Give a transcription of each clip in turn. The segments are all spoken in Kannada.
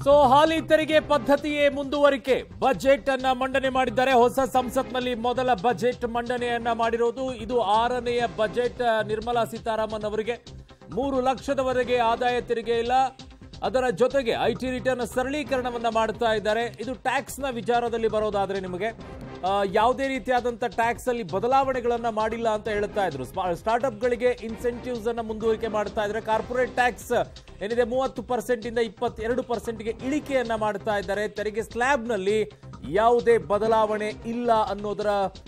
ಸೊ ಹಾಲಿ ತೆರಿಗೆ ಪದ್ಧತಿಯೇ ಮುಂದುವರಿಕೆ ಬಜೆಟ್ ಅನ್ನ ಮಂಡನೆ ಮಾಡಿದ್ದಾರೆ ಹೊಸ ಸಂಸತ್ನಲ್ಲಿ ಮೊದಲ ಬಜೆಟ್ ಮಂಡನೆಯನ್ನ ಮಾಡಿರೋದು ಇದು ಆರನೆಯ ಬಜೆಟ್ ಆ, ನಿರ್ಮಲಾ ಸೀತಾರಾಮನ್ ಅವರಿಗೆ ಮೂರು ಲಕ್ಷದವರೆಗೆ ಆದಾಯ ತೆರಿಗೆ ಇಲ್ಲ ಅದರ ಜೊತೆಗೆ ಐ ಟಿ ರಿಟರ್ನ್ ಸರಳೀಕರಣವನ್ನ ಮಾಡ್ತಾ ಇದ್ದಾರೆ ಇದು ಟ್ಯಾಕ್ಸ್ ನ ವಿಚಾರದಲ್ಲಿ ಬರೋದಾದ್ರೆ ನಿಮಗೆ ಆ, ಯಾವುದೇ ರೀತಿಯಾದಂತ ಟ್ಯಾಕ್ಸ್ ಅಲ್ಲಿ ಬದಲಾವಣೆಗಳನ್ನ ಮಾಡಿಲ್ಲ ಅಂತ ಹೇಳ್ತಾ ಇದ್ರು ಸ್ಟಾರ್ಟ್ಅಪ್ ಗಳಿಗೆ ಇನ್ಸೆಂಟಿವ್ಸ್ ಅನ್ನ ಮುಂದುವರಿಕೆ ಮಾಡ್ತಾ ಇದ್ದಾರೆ ಕಾರ್ಪೊರೇಟ್ ಟ್ಯಾಕ್ಸ್ ಏನಿದೆ ಮೂವತ್ತು ಪರ್ಸೆಂಟ್ ಇಂದ ಇಪ್ಪತ್ತೆರಡು ಪರ್ಸೆಂಟ್ಗೆ ಇಳಿಕೆಯನ್ನ ಮಾಡ್ತಾ ಇದ್ದಾರೆ ತೆರಿಗೆ ಸ್ಲ್ಯಾಬ್ ನಲ್ಲಿ ಯಾವುದೇ ಬದಲಾವಣೆ ಇಲ್ಲ ಅನ್ನೋದರ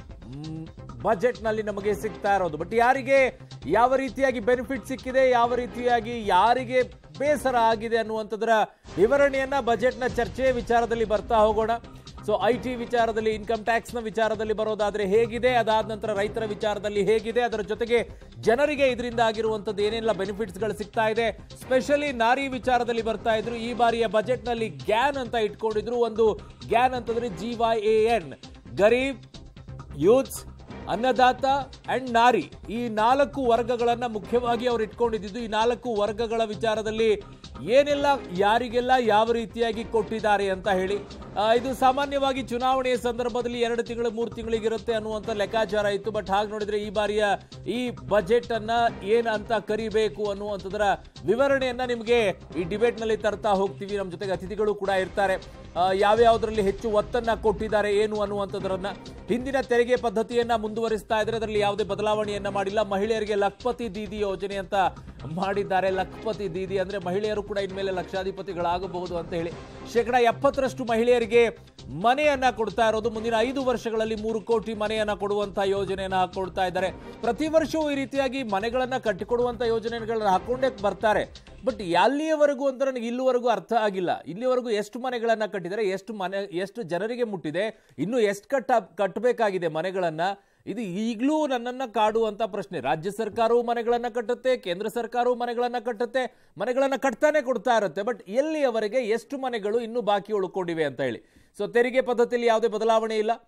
ಬಜೆಟ್ ನಲ್ಲಿ ನಮಗೆ ಸಿಗ್ತಾ ಇರೋದು ಬಟ್ ಯಾರಿಗೆ ಯಾವ ರೀತಿಯಾಗಿ ಬೆನಿಫಿಟ್ ಸಿಕ್ಕಿದೆ ಯಾವ ರೀತಿಯಾಗಿ ಯಾರಿಗೆ ಬೇಸರ ಆಗಿದೆ ಅನ್ನುವಂಥದ್ರ ವಿವರಣೆಯನ್ನ ಬಜೆಟ್ನ ಚರ್ಚೆ ವಿಚಾರದಲ್ಲಿ ಬರ್ತಾ ಹೋಗೋಣ ಸೊ ಐ ಟಿ ವಿಚಾರದಲ್ಲಿ ಇನ್ಕಮ್ ಟ್ಯಾಕ್ಸ್ ನ ವಿಚಾರದಲ್ಲಿ ಬರೋದಾದ್ರೆ ಹೇಗಿದೆ ಅದಾದ ನಂತರ ರೈತರ ವಿಚಾರದಲ್ಲಿ ಹೇಗಿದೆ ಅದರ ಜೊತೆಗೆ ಜನರಿಗೆ ಇದರಿಂದ ಆಗಿರುವಂತದ್ದು ಏನೆಲ್ಲ ಬೆನಿಫಿಟ್ಸ್ ಗಳು ಸಿಗ್ತಾ ಇದೆ ಸ್ಪೆಷಲಿ ನಾರಿ ವಿಚಾರದಲ್ಲಿ ಬರ್ತಾ ಇದ್ರು ಈ ಬಾರಿಯ ಬಜೆಟ್ ನಲ್ಲಿ ಗ್ಯಾನ್ ಅಂತ ಇಟ್ಕೊಂಡಿದ್ರು ಒಂದು ಗ್ಯಾನ್ ಅಂತಂದ್ರೆ ಜಿ ವೈ ಎ ಎನ್ ಗರೀಬ್ ಯೂತ್ಸ್ ಅನ್ನದಾತ ಅಂಡ್ ನಾರಿ ಈ ನಾಲ್ಕು ವರ್ಗಗಳನ್ನ ಮುಖ್ಯವಾಗಿ ಅವ್ರು ಇಟ್ಕೊಂಡಿದ್ದು ಈ ನಾಲ್ಕು ವರ್ಗಗಳ ವಿಚಾರದಲ್ಲಿ ಏನೆಲ್ಲ ಯಾರಿಗೆಲ್ಲ ಯಾವ ರೀತಿಯಾಗಿ ಕೊಟ್ಟಿದ್ದಾರೆ ಅಂತ ಹೇಳಿ ಆ, ಇದು ಸಾಮಾನ್ಯವಾಗಿ ಚುನಾವಣೆಯ ಸಂದರ್ಭದಲ್ಲಿ ಎರಡು ತಿಂಗಳು ಮೂರು ತಿಂಗಳಿಗಿರುತ್ತೆ ಅನ್ನುವಂಥ ಲೆಕ್ಕಾಚಾರ ಇತ್ತು ಬಟ್ ಹಾಗೆ ನೋಡಿದ್ರೆ ಈ ಬಾರಿಯ ಈ ಬಜೆಟ್ ಅನ್ನ ಏನ್ ಅಂತ ಕರಿಬೇಕು ಅನ್ನುವಂಥದ್ರ ವಿವರಣೆಯನ್ನ ನಿಮಗೆ ಈ ಡಿಬೇಟ್ ನಲ್ಲಿ ತರ್ತಾ ಹೋಗ್ತೀವಿ ನಮ್ಮ ಜೊತೆಗೆ ಅತಿಥಿಗಳು ಕೂಡ ಇರ್ತಾರೆ ಆ, ಯಾವ್ಯಾವ್ದ್ರಲ್ಲಿ ಹೆಚ್ಚು ಒತ್ತನ್ನ ಕೊಟ್ಟಿದ್ದಾರೆ ಏನು ಅನ್ನುವಂಥದ್ರನ್ನ ಹಿಂದಿನ ತೆರಿಗೆ ಪದ್ಧತಿಯನ್ನ ಮುಂದುವರಿಸ್ತಾ ಇದ್ರೆ ಅದರಲ್ಲಿ ಯಾವುದೇ ಬದಲಾವಣೆಯನ್ನ ಮಾಡಿಲ್ಲ ಮಹಿಳೆಯರಿಗೆ ಲಖ್ಪತಿ ದೀದಿ ಯೋಜನೆ ಅಂತ ಮಾಡಿದ್ದಾರೆ ಲಖ್ಪತಿ ದೀದಿ ಅಂದ್ರೆ ಮಹಿಳೆಯರು ಕೂಡ ಇನ್ಮೇಲೆ ಲಕ್ಷಾಧಿಪತಿಗಳಾಗಬಹುದು ಅಂತ ಹೇಳಿ ಶೇಕಡ ಎಪ್ಪತ್ತರಷ್ಟು ಮಹಿಳೆಯರಿಗೆ ಮನೆಯನ್ನ ಕೊಡ್ತಾ ಇರೋದು ಮುಂದಿನ ಐದು ವರ್ಷಗಳಲ್ಲಿ ಮೂರು ಕೋಟಿ ಮನೆಯನ್ನ ಕೊಡುವಂತ ಯೋಜನೆಯನ್ನ ಹಾಕೊಡ್ತಾ ಇದ್ದಾರೆ ಪ್ರತಿ ವರ್ಷವೂ ಈ ರೀತಿಯಾಗಿ ಮನೆಗಳನ್ನ ಕಟ್ಟಿಕೊಡುವಂತ ಯೋಜನೆಗಳನ್ನ ಹಾಕೊಂಡೇ ಬರ್ತಾರೆ ಬಟ್ ಅಲ್ಲಿಯವರೆಗೂ ಅಂತ ನನಗೆ ಇಲ್ಲಿವರೆಗೂ ಅರ್ಥ ಆಗಿಲ್ಲ ಇಲ್ಲಿವರೆಗೂ ಎಷ್ಟು ಮನೆಗಳನ್ನ ಕಟ್ಟಿದ್ದಾರೆ ಎಷ್ಟು ಮನೆ ಎಷ್ಟು ಜನರಿಗೆ ಮುಟ್ಟಿದೆ ಇನ್ನು ಎಷ್ಟು ಕಟ್ಟ ಕಟ್ಟಬೇಕಾಗಿದೆ ಮನೆಗಳನ್ನ ಇದು ಈಗಲೂ ನನ್ನನ್ನ ಕಾಡುವಂತ ಪ್ರಶ್ನೆ ರಾಜ್ಯ ಸರ್ಕಾರವು ಮನೆಗಳನ್ನ ಕಟ್ಟುತ್ತೆ ಕೇಂದ್ರ ಸರ್ಕಾರವು ಮನೆಗಳನ್ನ ಕಟ್ಟುತ್ತೆ ಮನೆಗಳನ್ನ ಕಟ್ತಾನೆ ಕೊಡ್ತಾ ಇರುತ್ತೆ ಬಟ್ ಎಲ್ಲಿಯವರೆಗೆ ಎಷ್ಟು ಮನೆಗಳು ಇನ್ನೂ ಬಾಕಿ ಉಳ್ಕೊಂಡಿವೆ ಅಂತ ಹೇಳಿ ಸೊ ತೆರಿಗೆ ಪದ್ಧತಿಯಲ್ಲಿ ಯಾವುದೇ ಬದಲಾವಣೆ ಇಲ್ಲ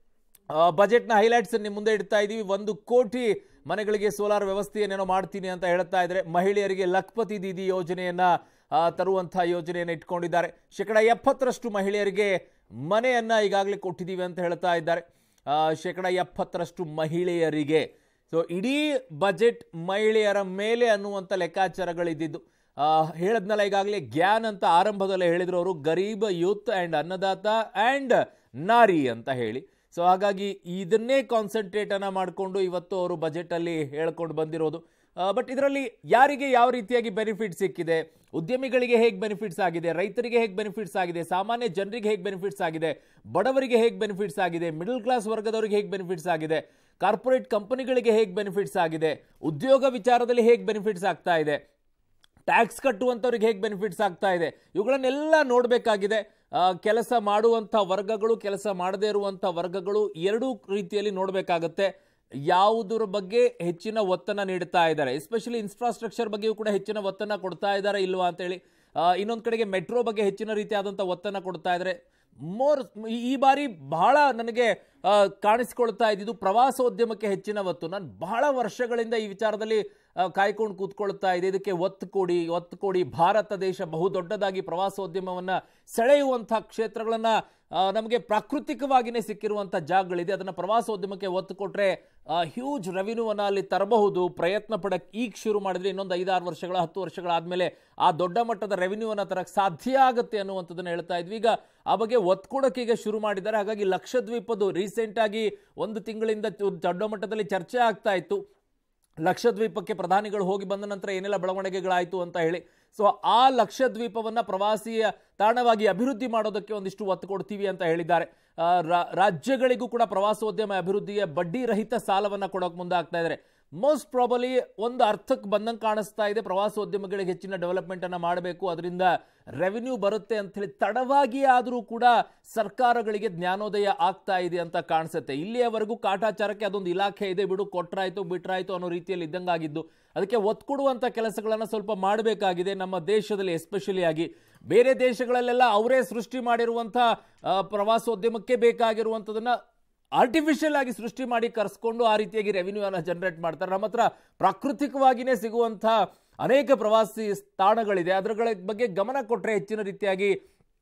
ಆ, ಬಜೆಟ್ನ ಹೈಲೈಟ್ಸ್ ನಿಮ್ಮ ಮುಂದೆ ಇಡ್ತಾ ಇದ್ದೀವಿ ಒಂದು ಕೋಟಿ ಮನೆಗಳಿಗೆ ಸೋಲಾರ್ ವ್ಯವಸ್ಥೆಯನ್ನೇನೋ ಮಾಡ್ತೀನಿ ಅಂತ ಹೇಳ್ತಾ ಇದ್ದಾರೆ ಮಹಿಳೆಯರಿಗೆ ಲಖ್ಪತಿ ದೀದಿ ಯೋಜನೆಯನ್ನ ಆ, ತರುವಂತಹ ಯೋಜನೆಯನ್ನು ಇಟ್ಕೊಂಡಿದ್ದಾರೆ ಶೇಕಡ ಎಪ್ಪತ್ತರಷ್ಟು ಮಹಿಳೆಯರಿಗೆ ಮನೆಯನ್ನ ಈಗಾಗಲೇ ಕೊಟ್ಟಿದ್ದೀವಿ ಅಂತ ಹೇಳ್ತಾ ಇದ್ದಾರೆ ಆ, ಶೇಕಡ ಎಪ್ಪತ್ತರಷ್ಟು ಮಹಿಳೆಯರಿಗೆ ಸೊ ಇಡೀ ಬಜೆಟ್ ಮಹಿಳೆಯರ ಮೇಲೆ ಅನ್ನುವಂಥ ಲೆಕ್ಕಾಚಾರಗಳಿದ್ದಿದ್ದು ಆ, ಹೇಳದ್ನಲ್ಲ ಈಗಾಗಲೇ ಗ್ಯಾನ್ ಅಂತ ಆರಂಭದಲ್ಲೇ ಹೇಳಿದ್ರು ಅವರು ಗರೀಬ್ ಯೂತ್ ಆ್ಯಂಡ್ ಅನ್ನದಾತ ಆ್ಯಂಡ್ ನಾರಿ ಅಂತ ಹೇಳಿ ಸೊ ಹಾಗಾಗಿ ಇದನ್ನೇ ಕಾನ್ಸಂಟ್ರೇಟ್ ಅನ್ನ ಮಾಡಿಕೊಂಡು ಇವತ್ತು ಅವರು ಬಜೆಟ್ ಅಲ್ಲಿ ಹೇಳ್ಕೊಂಡು ಬಂದಿರೋದು ಬಟ್ ಇದರಲ್ಲಿ ಯಾರಿಗೆ ಯಾವ ರೀತಿಯಾಗಿ ಬೆನಿಫಿಟ್ ಸಿಕ್ಕಿದೆ ಉದ್ಯಮಿಗಳಿಗೆ ಹೇಗೆ ಬೆನಿಫಿಟ್ಸ್ ಆಗಿದೆ ರೈತರಿಗೆ ಹೇಗೆ ಬೆನಿಫಿಟ್ಸ್ ಆಗಿದೆ ಸಾಮಾನ್ಯ ಜನರಿಗೆ ಹೇಗೆ ಬೆನಿಫಿಟ್ಸ್ ಆಗಿದೆ ಬಡವರಿಗೆ ಹೇಗೆ ಬೆನಿಫಿಟ್ಸ್ ಆಗಿದೆ ಮಿಡಲ್ ಕ್ಲಾಸ್ ವರ್ಗದವರಿಗೆ ಹೇಗೆ ಬೆನಿಫಿಟ್ಸ್ ಆಗಿದೆ ಕಾರ್ಪೊರೇಟ್ ಕಂಪನಿಗಳಿಗೆ ಹೇಗೆ ಬೆನಿಫಿಟ್ಸ್ ಆಗಿದೆ ಉದ್ಯೋಗ ವಿಚಾರದಲ್ಲಿ ಹೇಗೆ ಬೆನಿಫಿಟ್ಸ್ ಆಗ್ತಾ ಇದೆ ಟ್ಯಾಕ್ಸ್ ಕಟ್ಟುವಂಥವ್ರಿಗೆ ಹೇಗೆ ಬೆನಿಫಿಟ್ಸ್ ಆಗ್ತಾ ಇದೆ ಇವುಗಳನ್ನೆಲ್ಲ ನೋಡಬೇಕಾಗಿದೆ ಕೆಲಸ ಮಾಡುವಂಥ ವರ್ಗಗಳು ಕೆಲಸ ಮಾಡದೇ ಇರುವಂಥ ವರ್ಗಗಳು ಎರಡೂ ರೀತಿಯಲ್ಲಿ ನೋಡಬೇಕಾಗತ್ತೆ ಯಾವುದರ ಬಗ್ಗೆ ಹೆಚ್ಚಿನ ಒತ್ತನ್ನ ನೀಡ್ತಾ ಇದ್ದಾರೆ ಎಸ್ಪೆಷಲಿ ಇನ್ಫ್ರಾಸ್ಟ್ರಕ್ಚರ್ ಬಗ್ಗೆಯೂ ಕೂಡ ಹೆಚ್ಚಿನ ಒತ್ತನ್ನ ಕೊಡ್ತಾ ಇದ್ದಾರೆ ಇಲ್ವಾ ಅಂತೇಳಿ ಇನ್ನೊಂದು ಕಡೆಗೆ ಮೆಟ್ರೋ ಬಗ್ಗೆ ಹೆಚ್ಚಿನ ರೀತಿಯಾದಂಥ ಒತ್ತನ್ನ ಕೊಡ್ತಾ ಇದ್ದಾರೆ ಮೋರ್ ಈ ಬಾರಿ ಬಹಳ ನನಗೆ ಆ, ಕಾಣಿಸ್ಕೊಳ್ತಾ ಇದ್ದಿದ್ದು ಪ್ರವಾಸೋದ್ಯಮಕ್ಕೆ ಹೆಚ್ಚಿನ ಒತ್ತು ನಾನು ಬಹಳ ವರ್ಷಗಳಿಂದ ಈ ವಿಚಾರದಲ್ಲಿ ಆ, ಕಾಯ್ಕೊಂಡು ಕೂತ್ಕೊಳ್ತಾ ಇದೆ ಇದಕ್ಕೆ ಒತ್ತು ಕೊಡಿ ಒತ್ತು ಕೊಡಿ ಭಾರತ ದೇಶ ಬಹುದೊಡ್ಡದಾಗಿ ಪ್ರವಾಸೋದ್ಯಮವನ್ನ ಸೆಳೆಯುವಂಥ ಕ್ಷೇತ್ರಗಳನ್ನ ಆ, ನಮಗೆ ಪ್ರಾಕೃತಿಕವಾಗಿಯೇ ಸಿಕ್ಕಿರುವಂಥ ಜಾಗಗಳಿದೆ ಅದನ್ನ ಪ್ರವಾಸೋದ್ಯಮಕ್ಕೆ ಒತ್ತು ಕೊಟ್ರೆ ಹ್ಯೂಜ್ ರೆವಿನ್ಯೂವನ್ನ ಅಲ್ಲಿ ತರಬಹುದು ಪ್ರಯತ್ನ ಪಡಕ್ಕೆ ಈಗ ಶುರು ಮಾಡಿದ್ರೆ ಇನ್ನೊಂದು ಐದಾರು ವರ್ಷಗಳ ಹತ್ತು ವರ್ಷಗಳಾದ್ಮೇಲೆ ಆ ದೊಡ್ಡ ಮಟ್ಟದ ರೆವಿನ್ಯೂವನ್ನ ತರಕ್ಕೆ ಸಾಧ್ಯ ಆಗುತ್ತೆ ಅನ್ನುವಂಥದ್ದನ್ನ ಹೇಳ್ತಾ ಇದ್ವಿ ಈಗ ಆ ಬಗ್ಗೆ ಒತ್ತು ಕೊಡಕ್ಕೆ ಈಗ ಶುರು ಮಾಡಿದ್ದಾರೆ ಹಾಗಾಗಿ ಲಕ್ಷದ್ವೀಪದ್ದು ರೀಸೆಂಟ್ ಆಗಿ ಒಂದು ತಿಂಗಳಿಂದ ದೊಡ್ಡ ಮಟ್ಟದಲ್ಲಿ ಚರ್ಚೆ ಆಗ್ತಾ ಇತ್ತು ಲಕ್ಷದ್ವೀಪಕ್ಕೆ ಪ್ರಧಾನಿಗಳು ಹೋಗಿ ಬಂದ ನಂತರ ಏನೆಲ್ಲ ಬೆಳವಣಿಗೆಗಳಾಯಿತು ಅಂತ ಹೇಳಿ ಸೊ ಆ ಲಕ್ಷದ್ವೀಪವನ್ನ ಪ್ರವಾಸಿಯ ತಾಣವಾಗಿ ಅಭಿವೃದ್ಧಿ ಮಾಡೋದಕ್ಕೆ ಒಂದಿಷ್ಟು ಒತ್ತು ಕೊಡ್ತೀವಿ ಅಂತ ಹೇಳಿದ್ದಾರೆ ಆ, ರಾ- ರಾಜ್ಯಗಳಿಗೂ ಕೂಡ ಪ್ರವಾಸೋದ್ಯಮ ಅಭಿವೃದ್ಧಿಯ ಬಡ್ಡಿ ರಹಿತ ಸಾಲವನ್ನ ಕೊಡೋಕೆ ಮುಂದಾಗ್ತಾ ಇದ್ದಾರೆ ಮೋಸ್ಟ್ ಪ್ರಾಬಲಿ ಒಂದು ಅರ್ಥಕ್ಕೆ ಬಂದಂಗೆ ಕಾಣಿಸ್ತಾ ಇದೆ ಪ್ರವಾಸೋದ್ಯಮಗಳಿಗೆ ಹೆಚ್ಚಿನ ಡೆವಲಪ್ಮೆಂಟ್ ಅನ್ನ ಮಾಡಬೇಕು ಅದರಿಂದ ರೆವಿನ್ಯೂ ಬರುತ್ತೆ ಅಂತ ಹೇಳಿ ತಡವಾಗಿ ಆದರೂ ಕೂಡ ಸರ್ಕಾರಗಳಿಗೆ ಜ್ಞಾನೋದಯ ಆಗ್ತಾ ಇದೆ ಅಂತ ಕಾಣಿಸುತ್ತೆ ಇಲ್ಲಿಯವರೆಗೂ ಕಾಟಾಚಾರಕ್ಕೆ ಅದೊಂದು ಇಲಾಖೆ ಇದೆ ಬಿಡು ಕೊಟ್ರಾಯ್ತು ಬಿಟ್ರಾಯ್ತು ಅನ್ನೋ ರೀತಿಯಲ್ಲಿ ಇದ್ದಂಗಾಗಿದ್ದು ಅದಕ್ಕೆ ಒತ್ತು ಕೊಡುವಂಥ ಕೆಲಸಗಳನ್ನು ಸ್ವಲ್ಪ ಮಾಡಬೇಕಾಗಿದೆ ನಮ್ಮ ದೇಶದಲ್ಲಿ ಎಸ್ಪೆಷಲಿ ಆಗಿ ಬೇರೆ ದೇಶಗಳಲ್ಲೆಲ್ಲ ಅವರೇ ಸೃಷ್ಟಿ ಮಾಡಿರುವಂಥ ಆ, ಪ್ರವಾಸೋದ್ಯಮಕ್ಕೆ ಬೇಕಾಗಿರುವಂಥದ್ದನ್ನ ಆರ್ಟಿಫಿಷಿಯಲ್ ಆಗಿ ಸೃಷ್ಟಿ ಮಾಡಿ ಕರೆಸ್ಕೊಂಡು ಆ ರೀತಿಯಾಗಿ ರೆವಿನ್ಯೂ ಅನ್ನ ಜನರೇಟ್ ಮಾಡ್ತಾರೆ ನಮ್ಮ ಹತ್ರ ಪ್ರಾಕೃತಿಕವಾಗಿಯೇ ಸಿಗುವಂಥ ಅನೇಕ ಪ್ರವಾಸಿ ತಾಣಗಳಿದೆ ಅದರ ಬಗ್ಗೆ ಗಮನ ಕೊಟ್ಟರೆ ಹೆಚ್ಚಿನ ರೀತಿಯಾಗಿ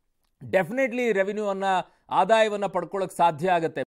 ಡೆಫಿನೆಟ್ಲಿ ರೆವಿನ್ಯೂ ಅನ್ನ ಆದಾಯವನ್ನ ಪಡ್ಕೊಳ್ಳೋಕೆ ಸಾಧ್ಯ ಆಗುತ್ತೆ